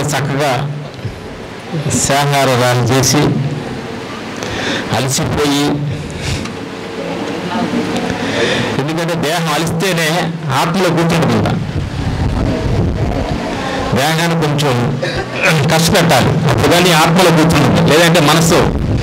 చక్కగా శాంగారాలు చేసి అలసిపోయి ఎందుకంటే దేహం అలిస్తేనే ఆత్మలో కూర్చుంటుందా దేహాన్ని కొంచెం కష్టపెట్టాలి అప్పుడు కానీ ఆత్మలో కూర్చుంటుంది లేదంటే మనసు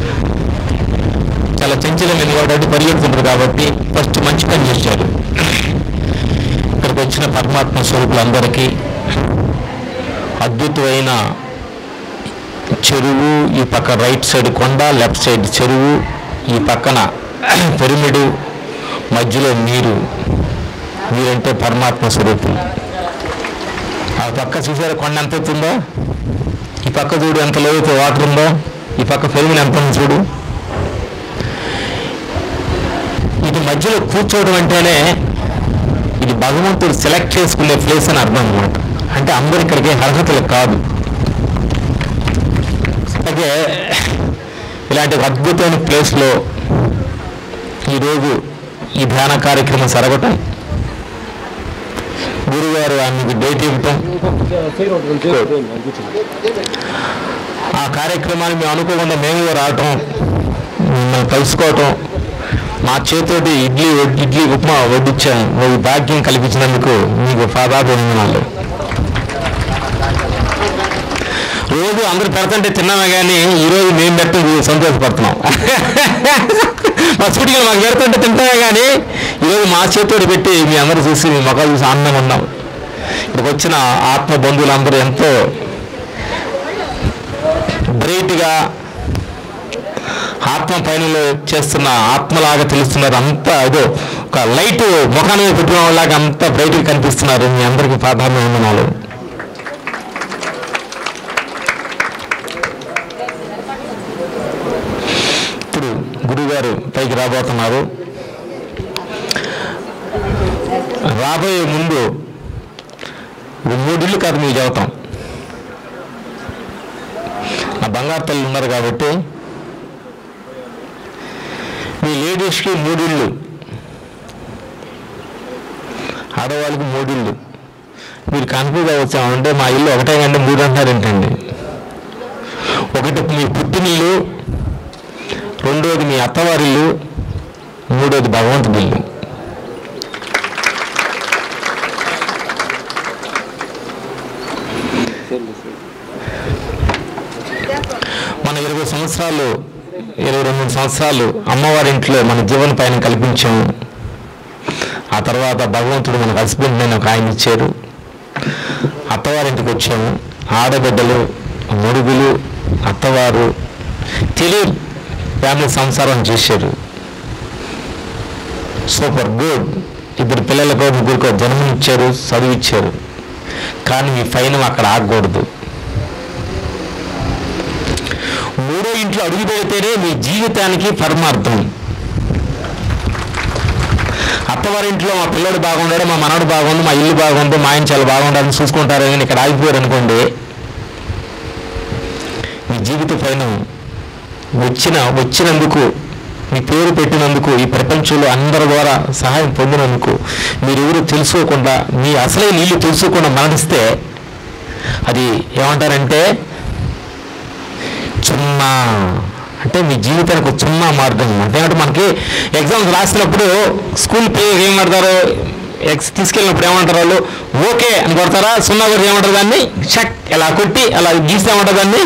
చాలా చంచలమైన కాబట్టి పరిగెడుతుంటారు కాబట్టి ఫస్ట్ మంచి పని చేశారు ఇక్కడికి వచ్చిన పరమాత్మ స్వరూపులందరికీ అద్భుతమైన చెరువు ఈ పక్క రైట్ సైడ్ కొండ లెఫ్ట్ సైడ్ చెరువు ఈ పక్కన పిరమిడు మధ్యలో నీరు మీరంటే పరమాత్మ స్వరూపులు ఆ పక్క చూసారా కొండ ఎంత ఎత్తుందో ఈ పక్క చూడు ఎంత లోతు వాటర్ ఉందో ఈ పక్క పెరుగులు ఎంత ఉంది చూడు ఇది మధ్యలో కూర్చోవడం అంటేనే ఇది భగవంతుడు సెలెక్ట్ చేసుకునే ప్లేస్ అని అర్థం అనమాట అంటే అందరు ఇక్కడికి అర్హతలు కాదు అలాగే ఇలాంటి ఒక అద్భుతమైన ప్లేస్లో ఈరోజు ఈ ధ్యాన కార్యక్రమం జరగటం గురుగారు ఆయనకి డేట్ ఇవ్వటం ఆ కార్యక్రమాన్ని మేము అనుకోకుండా మేము రావటం మిమ్మల్ని కలుసుకోవటం మా చేతోటి ఇడ్లీ వడ్- ఇడ్లీ ఉప్మా వడ్డించాం ఈ భాగ్యం కల్పించినందుకు మీకు పాదాభివందనాలు రోజు అందరు పెడతంటే తిన్నామే కానీ ఈరోజు మేము పెట్టడం సంతోషపడుతున్నాం మా స్కూటీకి మాకు పెడుతుంటే తింటామే కానీ ఈరోజు మా చేతోటి పెట్టి మీ అందరూ చూసి మీ మొక్కలు చూసి ఆనందంగా ఉన్నాం ఇక్కడికి వచ్చిన ఆత్మ బంధువులందరూ ఎంతో బ్రైట్గా ఆత్మ పైనలో చేస్తున్న ఆత్మలాగా తెలుస్తున్నారు అంతా ఏదో ఒక లైట్ ముఖాన్ని మీద పెట్టిన వాళ్ళలాగా అంతా బ్రైట్గా కనిపిస్తున్నారు మీ అందరికీ ప్రాధాన్యం వందనాలు ఇప్పుడు గురుగారు పైకి రాబోతున్నారు రాబోయే ముందు ఈ మూడిళ్ళు కాదు మీకు చెబుతాం నా బంగారు తల్లి ఉన్నారు కాబట్టి మీ లేడీస్కి మూడిళ్ళు ఆడవాళ్ళకి మూడిళ్ళు మీరు కన్ఫ్యూజ్ అవ్వచ్చు అంటే మా ఇల్లు ఒకటే కంటే మూడు అంటున్నారు ఏంటండి ఒకటి మీ పుట్టినిల్లు రెండోది మీ అత్తవారిల్లు మూడోది భగవంతుడి ఇల్లు మన ఇరవై సంవత్సరాలు ఇరవై రెండు సంవత్సరాలు అమ్మవారి ఇంట్లో మన జీవన పైన కల్పించాము ఆ తర్వాత భగవంతుడు మనకు హస్బెండ్ నేను ఒక ఆయన ఇచ్చారు అత్తవారింటికి వచ్చాము ఆడబిడ్డలు ముడుగులు అత్తవారు తెలియదు ఫ్యామిలీ సంసారం చేశారు సూపర్ గుడ్ ఇద్దరు పిల్లలకు ముగ్గురికో జన్మనిచ్చారు చదివిచ్చారు కానీ మీ పైన అక్కడ ఆగకూడదు మూడో ఇంట్లో అడుగు పెడితేనే మీ జీవితానికి పరమార్థం అత్తవారింట్లో మా పిల్లడు బాగుండాడు మా మనవడు బాగుంది మా ఇల్లు బాగుంది మా ఆయన చాలా బాగుండాలని చూసుకుంటారు కానీ ఇక్కడ ఆగిపోయారు అనుకోండి మీ జీవిత పైన వచ్చిన వచ్చినందుకు మీ పేరు పెట్టినందుకు ఈ ప్రపంచంలో అందరి ద్వారా సహాయం పొందినందుకు మీరు ఎవరు తెలుసుకోకుండా మీ అసలే నీళ్ళు తెలుసుకోకుండా మరణిస్తే అది ఏమంటారంటే చున్నా అంటే మీ జీవితానికి ఒక చున్నా మార్గం అంటే అంటే మనకి ఎగ్జామ్స్ రాసినప్పుడు స్కూల్ పే ఏం పడతారు ఎక్స్ తీసుకెళ్ళినప్పుడు ఏమంటారు వాళ్ళు ఓకే అని కొడతారా సున్నా కొట్టి ఏమంటారు దాన్ని షక్ ఇలా కొట్టి అలా గీస్తే ఏమంటారు దాన్ని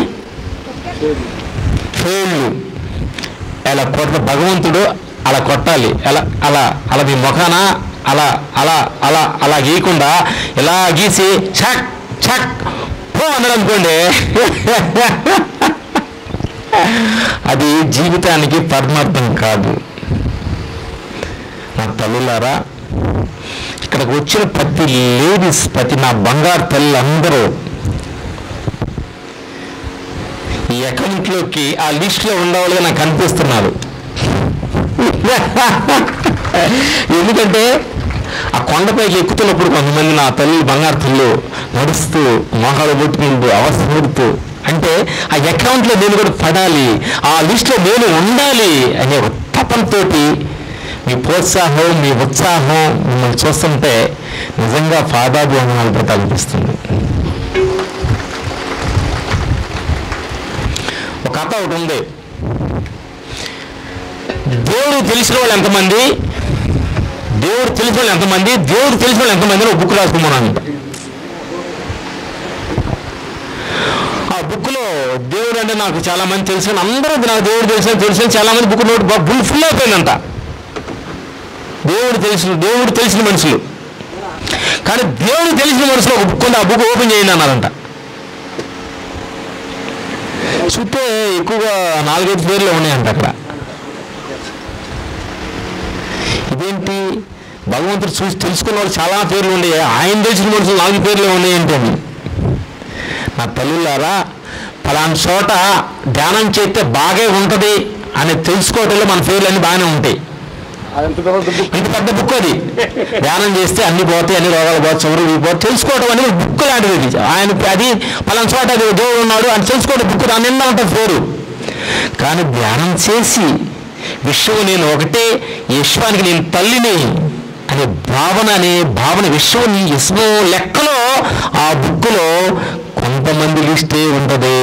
ఫెయిల్ అలా కొట్ట భగవంతుడు అలా కొట్టాలి అలా అలా అలా మీ ముఖాన అలా అలా అలా అలా గీయకుండా ఇలా గీసి చక్ చక్ పో అన్నాడు అనుకోండి అది జీవితానికి పరమార్థం కాదు నా తల్లులారా ఇక్కడికి వచ్చిన ప్రతి లేడీస్ ప్రతి నా బంగారు తల్లి అందరూ ఈ అకౌంట్లోకి ఆ లిస్ట్లో ఉండవాళ్ళుగా నాకు కనిపిస్తున్నారు ఎందుకంటే ఆ కొండపైకి ఎక్కుతున్నప్పుడు కొంతమంది నా తల్లి బంగారు తల్లు నడుస్తూ మొహాలు కొట్టుకుంటూ అవసరపడుతూ అంటే ఆ అకౌంట్లో నేను కూడా పడాలి ఆ లిస్ట్లో నేను ఉండాలి అనే ఒక తపంతోటి మీ ప్రోత్సాహం మీ ఉత్సాహం మిమ్మల్ని చూస్తుంటే నిజంగా పాదాభివందనాలు పెట్టాలనిపిస్తుంది ఒకటి ఉంది దేవుడు తెలిసిన వాళ్ళు ఎంతమంది దేవుడు తెలిసిన వాళ్ళు ఎంతమంది దేవుడు తెలిసిన వాళ్ళు ఎంతమంది అని ఒక బుక్ రాసుకున్నాను ఆ బుక్లో దేవుడు అంటే నాకు చాలా మంది తెలుసు అందరూ నాకు దేవుడు తెలుసు తెలుసు చాలా మంది బుక్ నోట్ బుల్ ఫుల్ అయిపోయిందంట దేవుడు తెలిసిన దేవుడు తెలిసిన మనుషులు కానీ దేవుడు తెలిసిన మనుషులు ఒక బుక్ ఉంది ఆ బుక్ ఓపెన్ చేయండి అన్నారంట చుట్టే ఎక్కువగా నాలుగైదు పేర్లు ఉన్నాయంట అక్కడ ఇదేంటి భగవంతుడు చూసి తెలుసుకున్న వాళ్ళు చాలా పేర్లు ఉన్నాయి ఆయన తెలిసిన మనుషులు నాలుగు పేర్లు ఉన్నాయంటే అని నా తల్లులారా ఫలానా చోట ధ్యానం చేస్తే బాగే ఉంటుంది అని తెలుసుకోవటంలో మన పేర్లు అన్నీ బాగానే ఉంటాయి అదంత పెద్ద బుక్ ఇంత పెద్ద బుక్ అది ధ్యానం చేస్తే అన్ని పోతాయి అన్ని రోగాలు పోతాయి చమురు పోతాయి తెలుసుకోవడం అనేది బుక్ లాంటిది ఇది. ఆయన అది పలానా చోట అది దేవుడు ఉన్నాడు అని తెలుసుకోవడం బుక్ దాని నిండా ఉంటుంది పేరు కానీ ధ్యానం చేసి విశ్వం నేను ఒకటే ఈ విశ్వానికి నేను తల్లిని అనే భావన అనే భావన విశ్వం విశ్వం లెక్కలో ఆ బుక్లో కొంతమంది లిస్టే ఉంటుంది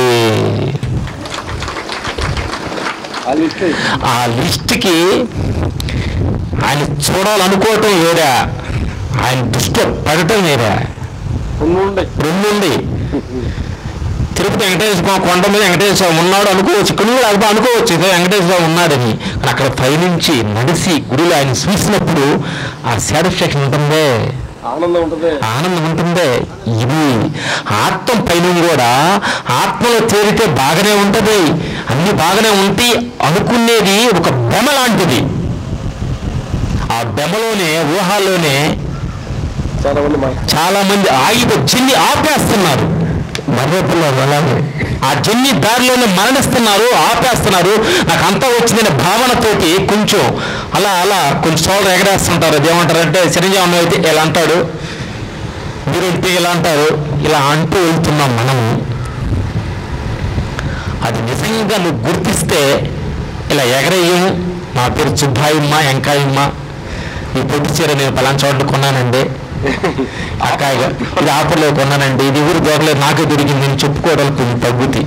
ఆ లిస్ట్ ఆ లిస్ట్కి ఆయన చూడాలనుకోవటం వేరా ఆయన దృష్టి పడటం వేరా రెండు ఉండే రెండు ఉంది తిరుపతి వెంకటేశ్వర స్వామి కొండ మీద వెంకటేశ్వర స్వామి ఉన్నాడు అనుకోవచ్చు ఇక్కడ కూడా అక్కడ అనుకోవచ్చు ఇదే వెంకటేశ్వర స్వామి ఉన్నాడని కానీ అక్కడ పైనుంచి నడిచి గుడిలో ఆయన చూసినప్పుడు ఆ సాటిస్ఫాక్షన్ ఉంటుందే ఆనందం ఉంటుంది ఆనందం ఉంటుందే ఇది ఆత్మ పైన కూడా ఆత్మలో తేలితే బాగానే ఉంటది అన్ని బాగానే ఉంటే అనుకునేది ఒక బెమ లాంటిది ఆ బెమలోనే ఊహాల్లోనే చాలా మంది మా చాలా మంది ఆగిపో జన్ని ఆపేస్తున్నారు మర్రపున్నారు అలాగే ఆ జన్ని దారిలోనే మరణిస్తున్నారు ఆపేస్తున్నారు నాకు అంతా వచ్చిందనే భావనతోటి కొంచెం అలా అలా కొంచెం చోట ఎగరేస్తుంటారు అది ఏమంటారంటే చిరంజీవి అన్న అయితే ఇలా అంటాడు మీరు అయితే ఇలా అంటారు ఇలా అంటూ వెళ్తున్నాం మనము అది నిజంగా నువ్వు గుర్తిస్తే ఇలా ఎగరేయము నా పేరు సుబ్బాయమ్మ ఎంకాయమ్మ ఈ పొట్టి చీర నేను పలానా చోట్ల కొన్నానండి అక్కాయిగా ఇది ఆఫర్లో కొన్నానండి ఇది ఊరు దొరకలేదు నాకే దొరికింది నేను చెప్పుకోవడానికి కొంచెం తగ్గుతాయి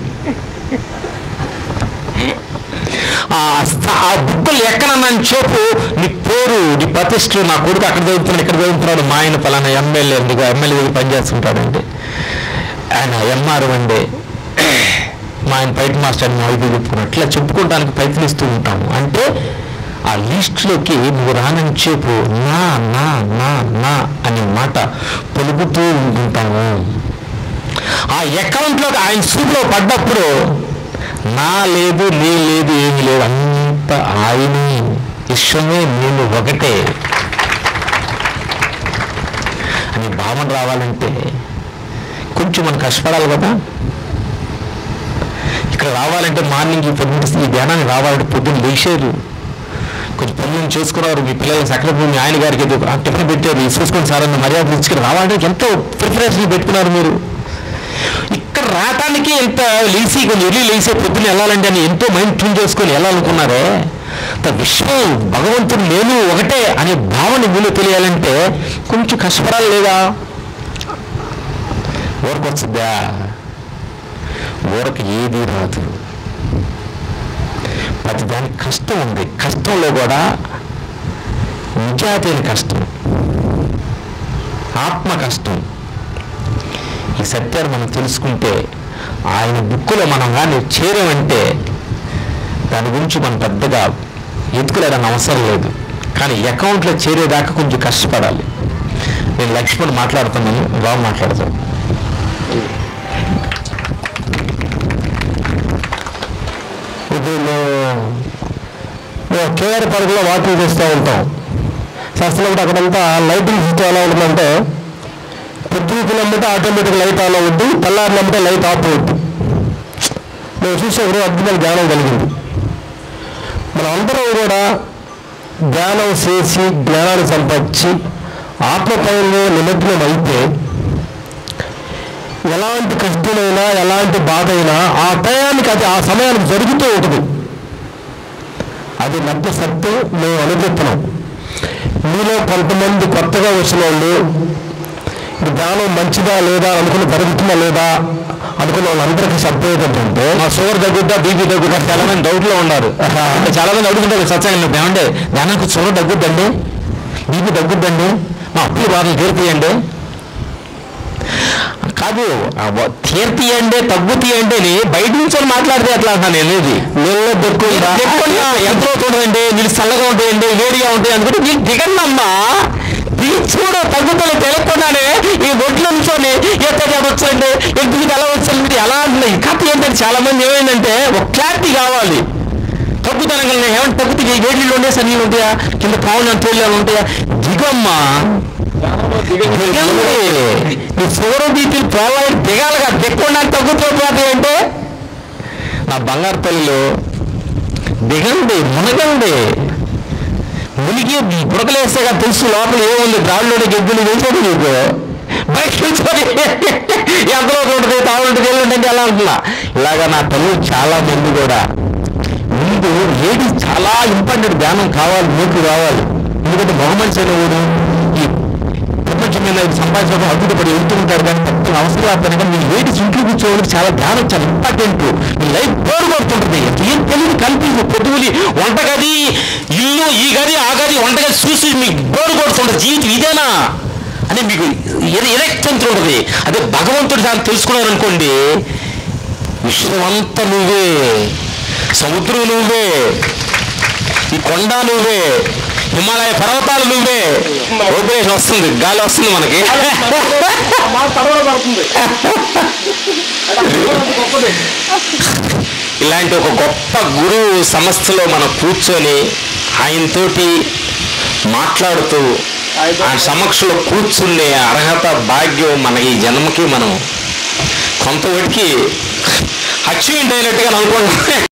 ఆ స్థ- ఆ బుక్కులు ఎక్కడన్నాను చెప్పు నీ పేరు నీ ప్రతిష్ట నా కొడుకు అక్కడ చదువుతున్నాడు ఇక్కడ చదువుతున్నాడు మా ఆయన పలానా ఎమ్మెల్యే నీకు ఎమ్మెల్యే దగ్గర పనిచేస్తుంటాడండి ఆయన ఎంఆర్ అండి మా ఆయన బయట మాస్టర్ అని మా వైపు చెప్పుకున్నాడు ఇట్లా చెప్పుకోవడానికి ప్రయత్నిస్తూ ఉంటాము అంటే ఆ లిస్టులోకి నువ్వు రానని చెప్పు నా నా నా నా అనే మాట పలుకుతూ ఉంటుంటాము ఆ అకౌంట్లోకి ఆయన సూపులో పడ్డప్పుడు నా లేదు నీ లేదు ఏమీ లేదు అంత ఆయనే విశ్వమే నేను ఒకటే అని భావన రావాలంటే కొంచెం మనం కష్టపడాలి కదా ఇక్కడ రావాలంటే మార్నింగ్ ఈ పొద్దున్న ఈ ధ్యానానికి రావాలంటే పొద్దున్న లేచారు కొంచెం పనులను చేసుకున్నారు మీ పిల్లల సెక్రటరీ మీ ఆయన గారికి ఏదో ఆ టిఫిన్ పెట్టారు ఇది చూసుకొని సార్ అన్న మర్యాద ఇచ్చుకుని రావాలంటే ఎంతో ప్రిపరేషన్ పెట్టుకున్నారు మీరు ఇక్కడ రావటానికి ఎంత లేచి కొంచెం ఎల్లి లేసే పొద్దున్న వెళ్ళాలంటే అని ఎంతో మైండ్ ట్యూన్ చేసుకొని వెళ్ళాలనుకున్నారే అంత విశ్వం భగవంతుడు నేను ఒకటే అనే భావన మీలో తెలియాలంటే కొంచెం కష్టపడాలి లేదా ఊరకొచ్చుద్దా ఊరకు ఏది రాదు ప్రతి దానికి కష్టం ఉంది కష్టంలో కూడా నిజాతైన కష్టం ఆత్మ కష్టం ఈ సత్యాన్ని మనం తెలుసుకుంటే ఆయన బుక్కులో మనం కానీ చేరామంటే దాని గురించి మనం పెద్దగా ఎత్తుకులేదని అవసరం లేదు కానీ అకౌంట్లో చేరేదాకా కొంచెం కష్టపడాలి నేను లక్ష్మణ్ మాట్లాడుతున్నాను బాబు మాట్లాడతాను ఇప్పుడు మేము కేఆర్ పార్కులో వాకింగ్ చేస్తూ ఉంటాం చేస్తున్నప్పుడు అక్కడంతా లైటింగ్ సిస్టమ్ ఎలా ఉంటుందంటే పొద్దుకులమ్మంటే ఆటోమేటిక్ లైట్ ఆన్ అవుద్ది తెల్లారినమ్మంటే లైట్ ఆఫ్ అవుద్ది మేము చూసే ఒక అద్భుతమైన జ్ఞానం కలిగింది మనం అందరం కూడా ధ్యానం చేసి జ్ఞానాన్ని సంపాదించి ఆత్మపయంలో నిమగ్నం అయితే ఎలాంటి కష్టమైనా ఎలాంటి బాధ అయినా ఆ టయానికి అది ఆ సమయానికి జరుగుతూ ఉంటుంది అది నగ్న సత్యం మేము అనుకుంటున్నాం మీలో కొంతమంది కొత్తగా వచ్చిన వాళ్ళు ఇప్పుడు ధ్యానం మంచిదా లేదా అనుకుని జరుగుతుందా లేదా అనుకున్న వాళ్ళందరికీ చెప్పేది ఏంటంటే మా షుగర్ తగ్గుద్దా బీపీ తగ్గుద్దా చాలా మంది డౌట్ లో ఉన్నారు అంటే చాలా మంది అడుగుతుంటారు సత్సంగం ఏమంటే దానికి షుగర్ తగ్గుద్దండి బీపీ తగ్గుద్దండి మా అప్పులు బాధలు తీరుతాయండి కాదు ఆ వ- తీర్తీయండి తగ్గుతీయండి అని బయట నుంచి వాళ్ళు మాట్లాడితే ఎట్లా అంటాను నేను ఇది నీళ్ళు దొక్కుండా ఎంత చూడండి నీళ్ళు చల్లగా ఉంటాయండి వేడిగా ఉంటాయి అనుకుంటే నీళ్ళు దిగండమ్మా దిగి చూడు తగ్గుతుంది తెలియకుండానే ఈ ఒడ్లు నుంచొని ఎక్కడ వచ్చండి ఎందుకు ఎలా వచ్చండి ఎలా అంటుంది ఈ కథ ఏంటంటే చాలా మంది ఏమైందంటే ఒక క్లారిటీ కావాలి తగ్గుతాను ఏమంటే తగ్గుతాయి వేడి నీళ్ళు ఉంటాయా సరి నీళ్ళు ఉంటాయా కింద పావులు తేలియాలు ఉంటాయా దిగమ్మా ధ్యానంలో దిగండి దిగండి ఈ షుగర్ బీపీలు పోవాలి దిగాలిగా దిక్కుండా తగ్గుతుపోతాయి అంటే నా బంగారు తల్లిలో దిగండి మునగండి మునిగి బుడకలేస్తేగా తెలుసు లోపల ఏముంది గాలిలోని గెగ్గులు తెలుసు నీకు బయట కూర్చొని ఎంతలో ఉంటుంది తాగుంటుంది వెళ్ళండి ఎలా ఉంటుందా ఇలాగా నా తల్లి చాలా మంది కూడా ముందు ఏది చాలా ఇంపార్టెంట్ ధ్యానం కావాలి మీకు కావాలి ఎందుకంటే బహుమతి అనేవాడు ఈ ప్రపంచం మీద సంపాదించడం అభివృద్ధి పడి వెళ్తూ ఉంటారు కానీ పెద్ద అవసరం అవుతాను కానీ మీరు ఏది ఇంట్లో కూర్చోవడానికి చాలా ధ్యానం చాలా ఇంపార్టెంట్ మీ లైఫ్ బోర్ కొడుతుంటుంది ఏం తెలియదు కల్పించు పొద్దుగులి వంటగది ఇల్లు ఈ గది ఆ గది వంటగది చూసి మీకు బోర్ కొడుతుంటుంది జీవితం ఇదేనా అని మీకు ఎరెక్ట్ ఉంటుంది అదే భగవంతుడు దాన్ని తెలుసుకున్నారనుకోండి విశ్వం అంతా నువ్వే సముద్రం నువ్వే ఈ కొండ నువ్వే హిమాలయ పర్వతాలు నువ్వే ఓపెరేషన్ వస్తుంది గాలి వస్తుంది మనకి మా తడవడ పడుతుంది అది అంత గొప్పది ఇలాంటి ఒక గొప్ప గురువు సంస్థలో మనం కూర్చొని ఆయనతోటి మాట్లాడుతూ ఆయన సమక్షంలో కూర్చునే అర్హత భాగ్యం మన ఈ జన్మకి మనం కొంతవరకు అచీవ్మెంట్ అయినట్టుగా అనుకుంటున్నాం